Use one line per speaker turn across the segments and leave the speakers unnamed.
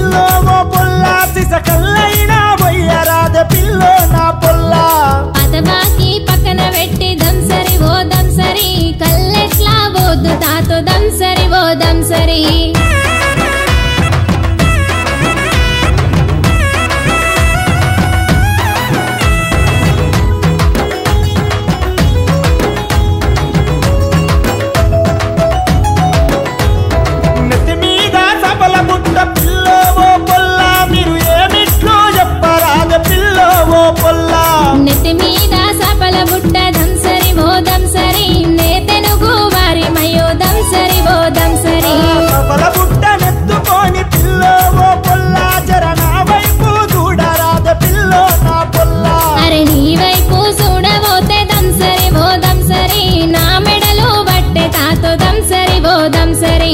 Pillow ఓ పొల్ల సిసకల్లైనా వయ్యరాద pillow నా పొల్ల
పదబాకి పక్కన పెట్టి దంసరి ఓ దంసరి కల్లెట్లా పోద్దు తాతో దంసరి ఓ దంసరి
నెత్తి మీద సబల బుట్ట పిల్లో ఓ పొల్ల మీరు ఏమిట్లో చెప్పరాద పిల్లో ఓ పొల్ల
నెత్తి మీద సపల బుట్ట దంసరి ఓ దంసరి నే తెనుగు వారి మయో దంసరి ఓ దంసరి
సబల బుట్ట నెత్తుకొని పిల్లో ఓ పొల్ల జర నా వైపు చూడరాద పిల్లో నా పొల్ల
అరే నీ వైపు చూడబోతే దంసరి ఓ దంసరి నా మెడలో బట్టె తాతో దంసరి ఓ దంసరి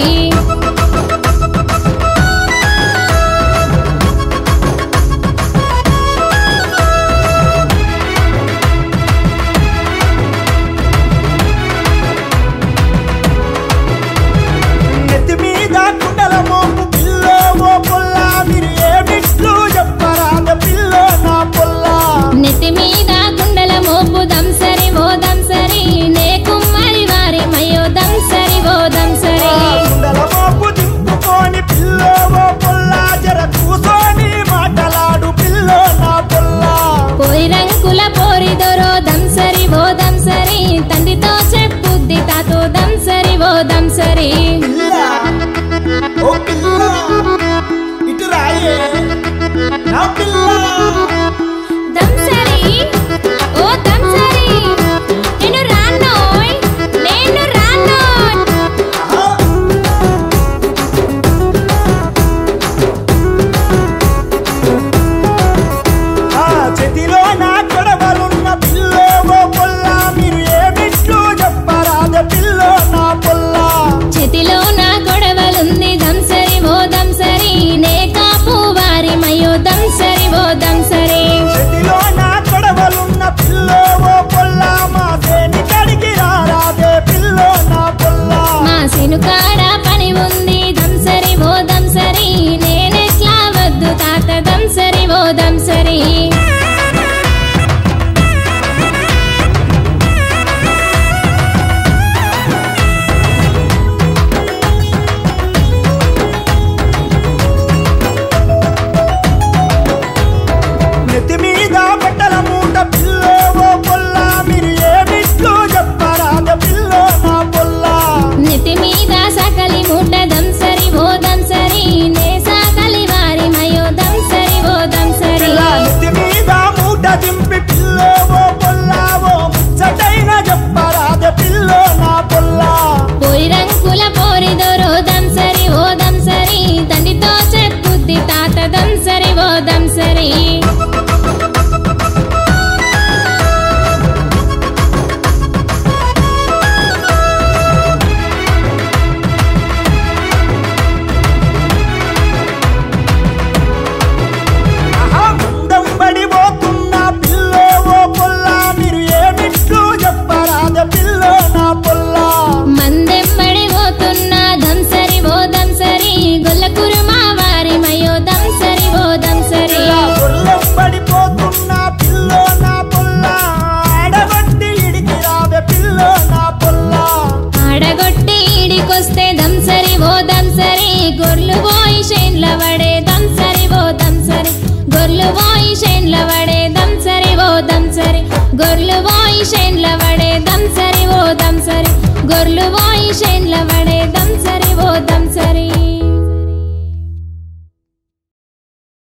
నెత్తి మీద కుండల మోపు పిల్లో ఓ పొల్ల మీరు ఏమిట్లు చెప్పరాద పిల్లో నా పొల్ల
నెత్తి మీద కుండల మోపు దంసరి ఓ దంసరి నే కుమ్మరి వారి మయో దంసరి ఓ దంసరి
కుండల మోపు దింపుకొని పిల్లో ఓ పొల్ల జర కూసోని మాటలాడు పిల్లో నా పొల్ల
పోరి రంకుల పోరి దొరో దంసరి ఓ దంసరి తండ్రితో చెప్పుద్ది తాతో దంసరి ఓ దంసరి
పిల్ల ఓ పిల్ల ఇటు రాయే నా పిల్ల
దంసరి ఓ దంసరి నేను రానోయ్ నేను రానోయ్
ఆహా. ఆ చేతిలో నా కొడవలున్న పిల్లో ఓ పొల్ల మీరు ఏమిట్లు చెప్పరాద పిల్లో నా పొల్ల
చేతిలో నా గొడవలుంది దంసరి ఓ దంసరి నే కాపు వారి మయో దంసరి ఓ దంసరి
చేతిలో నా కొడవలున్న పిల్లో ఓ పొల్ల మా సేని కడిగి రారాదే పిల్లో నా పొల్ల
మా సినుకాడ పని ఉంది దంసరి ఓ దంసరి నేనెట్లా వద్దు తాత దంసరి ఓ దంసరి
నెత్తి మీద బట్టల మూట పిల్లో ఓ పొల్ల మీరు ఏమిట్లు చెప్పరాద పిల్లో నా పొల్ల
నెత్తి మీద సకలి మూట దంసరి ఓ దంసరి నే సకలి వారి మయో దంసరి ఓ దంసరి
పిల్ల నెత్తి మీద మూట దింపి పిల్లో ఓ పొల్ల ఓ ముచ్చటైన చెప్పరాద పిల్లో నా పొల్ల
పోరి రంకుల పోరి దొరో దంసరి ఓ దంసరి తండ్రితో చెప్పుద్ది తాత దంసరి ఓ దంసరి
ఆహా ముందం పడి పోతున్న పిల్లో ఓ పొల్ల మీరు ఏమిట్లు చెప్పరాద పిల్లో నా పొల్ల
మందెంబడి పోతున్న దంసరి ఓ దంసరి గొల్ల కురుమా వారి మయో దంసరి ఓ దంసరి
ఇలా గొర్రెం పడిపోతున్న పిల్లో నా పొల్ల ఆడబట్టి ఇడికి రావే పిల్లో నా పొల్ల
ఆడగొట్టి ఈడికొస్తే దంసరి ఓ దంసరి గొర్లు పోయి షేన్ల వడే దంసరి ఓ దంసరి గొర్లు పోయి షేన్ల వడే దంసరి ఓ దంసరి గొర్లు పోయి షేన్ల వడే దంసరి ఓ దంసరి గొర్లు పోయి షేన్ల వడే